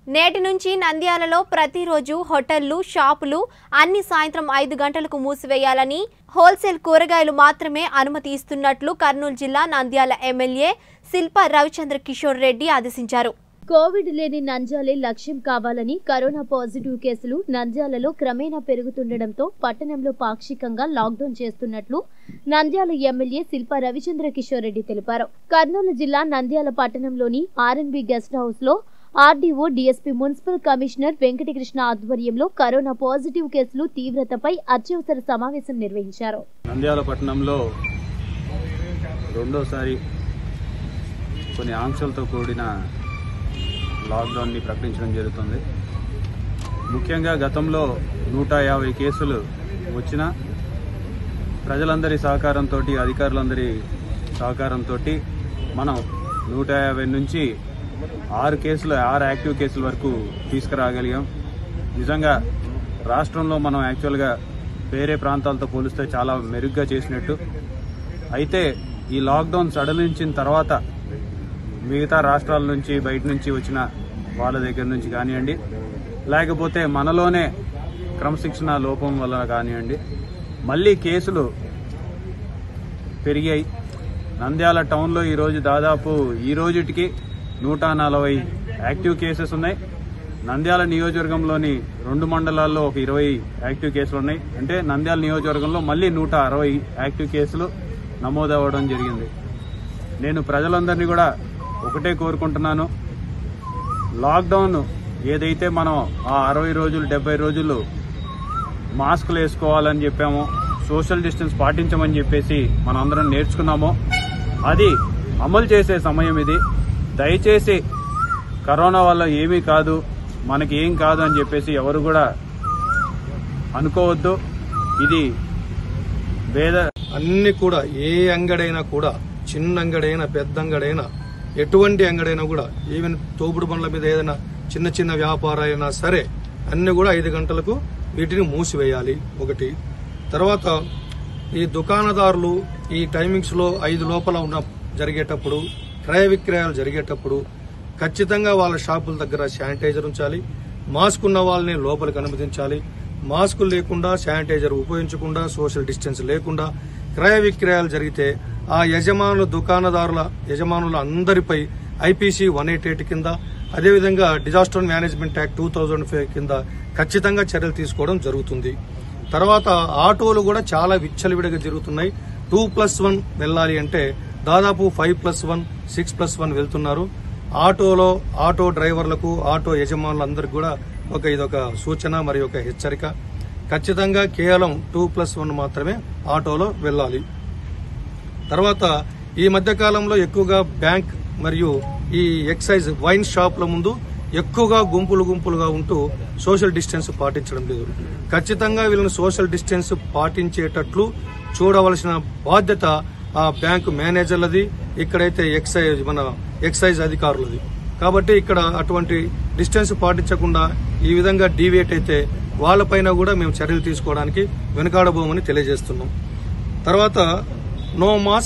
నేటి నుంచి నంద్యాలలో ప్రతిరోజు హోటళ్లు షాపులు అన్ని సాయంత్రం ఐదు గంటలకు మూసివేయాలని హోల్సేల్ కూరగాయలు మాత్రమే అనుమతి ఇస్తున్నట్లు కర్నూలు జిల్లా నంద్యాల ఎమ్మెల్యే శిల్ప రవిచంద్ర కిషోర్ రెడ్డి ఆదేశించారు కోవిడ్ లేని నంద్యాలే లక్ష్యం కావాలని కరోనా పాజిటివ్ కేసులు నంద్యాలలో క్రమేణా పెరుగుతుండటంతో పట్టణంలో పాక్షికంగా లాక్డౌన్ చేస్తున్నట్లు నంద్యాల ఎమ్మెల్యే శిల్ప రవిచంద్ర కిషోర్ రెడ్డి తెలిపారు కర్నూలు జిల్లా నంద్యాల పట్టణంలోని ఆర్ఎన్బి గెస్ట్ హౌస్ లో RDO DSP municipal commissioner Venkatakrishna ఆధ్వర్యంలో కరోనా పాజిటివ్ కేసులు తీవ్రతపై అత్యవసర సమావేశం నిర్వహించారు నంద్యాల పట్టణంలో రెండోసారి కొన్ని ఆంక్షలతో కూడిన లాక్డౌన్ని ప్రకటించడం జరుగుతుంది ముఖ్యంగా గతంలో నూట యాభై కేసులు వచ్చిన ప్రజలందరి సహకారంతో అధికారులందరి సహకారంతో మనం నూట యాభై నుంచి ఆరు కేసులు ఆరు యాక్టివ్ కేసుల వరకు తీసుకురాగలిగాం నిజంగా రాష్ట్రంలో మనం యాక్చువల్గా వేరే ప్రాంతాలతో పోలిస్తే చాలా మెరుగ్గా చేసినట్టు అయితే ఈ లాక్డౌన్ సడలించిన తర్వాత మిగతా రాష్ట్రాల నుంచి బయట నుంచి వచ్చిన వాళ్ళ దగ్గర నుంచి కానివ్వండి లేకపోతే మనలోనే క్రమశిక్షణ లోపం వల్ల కానివ్వండి మళ్ళీ కేసులు పెరిగాయి నంద్యాల టౌన్లో ఈరోజు దాదాపు ఈ రోజుటికి నూట నలభై యాక్టివ్ కేసెస్ ఉన్నాయి నంద్యాల నియోజకవర్గంలోని రెండు మండలాల్లో ఒక ఇరవై యాక్టివ్ కేసులు ఉన్నాయి అంటే నంద్యాల నియోజకవర్గంలో మళ్ళీ నూట అరవై యాక్టివ్ కేసులు నమోదవ్వడం జరిగింది నేను ప్రజలందరినీ కూడా ఒకటే కోరుకుంటున్నాను లాక్డౌన్ ఏదైతే మనం ఆ అరవై రోజులు డెబ్బై రోజులు మాస్కులు వేసుకోవాలని చెప్పామో సోషల్ డిస్టెన్స్ పాటించమని చెప్పేసి మనం అందరం నేర్చుకున్నామో అది అమలు చేసే సమయం ఇది దయచేసి కరోనా వల్ల ఏమీ కాదు మనకి ఏం కాదు అని చెప్పేసి ఎవరు కూడా అనుకోవద్దు ఇది వేద అన్ని కూడా ఏ అంగడైనా కూడా చిన్న అంగడైనా పెద్ద అంగడైనా ఎటువంటి అంగడైనా కూడా ఈవెన్ తోపుడు బండ్ల మీద ఏదైనా చిన్న చిన్న వ్యాపారాలైనా సరే అన్ని కూడా ఐదు గంటలకు వీటిని మూసివేయాలి ఒకటి తర్వాత ఈ దుకాణదారులు ఈ టైమింగ్స్ లో ఐదు లోపల ఉన్న జరిగేటప్పుడు క్రయ విక్రయాలు జరిగేటప్పుడు ఖచ్చితంగా వాళ్ళ షాపుల దగ్గర శానిటైజర్ ఉంచాలి మాస్క్ ఉన్న వాళ్ళని లోపలికి అనుమతించాలి మాస్క్ లేకుండా శానిటైజర్ ఉపయోగించకుండా సోషల్ డిస్టెన్స్ లేకుండా క్రయ విక్రయాలు జరిగితే ఆ యజమానుల దుకాణదారుల యజమానుల అందరిపై ఐపీసీ వన్ ఎయిట్ ఎయిట్ కింద అదేవిధంగా disaster management act two thousand five కింద ఖచ్చితంగా చర్యలు తీసుకోవడం జరుగుతుంది తర్వాత ఆటోలు కూడా చాలా విచ్చలవిడిగా జరుగుతున్నాయి టూ ప్లస్ వన్ వెళ్ళాలి అంటే దాదాపు five plus one six plus one వెళ్తున్నారు ఆటోలో ఆటో డ్రైవర్లకు ఆటో యజమానులందరికీ కూడా ఒక ఇదొక సూచన మరియు ఒక హెచ్చరిక ఖచ్చితంగా కేవలం టూ ప్లస్ వన్ మాత్రమే ఆటోలో వెళ్ళాలి తర్వాత ఈ మధ్య కాలంలో ఎక్కువగా బ్యాంక్ మరియు ఈ ఎక్సైజ్ వైన్ షాప్ల ముందు ఎక్కువగా గుంపులు గుంపులుగా ఉంటూ సోషల్ డిస్టెన్స్ పాటించడం లేదు ఖచ్చితంగా వీళ్ళని సోషల్ డిస్టెన్స్ పాటించేటట్లు చూడవలసిన బాధ్యత ఆ బ్యాంకు మేనేజర్లది ఇక్కడైతే ఎక్సైజ్ మన ఎక్సైజ్ అధికారులది కాబట్టి ఇక్కడ అటువంటి డిస్టెన్స్ పాటించకుండా ఈ విధంగా డీవియేట్ అయితే వాళ్ళపైన కూడా మేము చర్యలు తీసుకోవడానికి వెనుకాడబోమని తెలియజేస్తున్నాం తర్వాత నో మాస్క్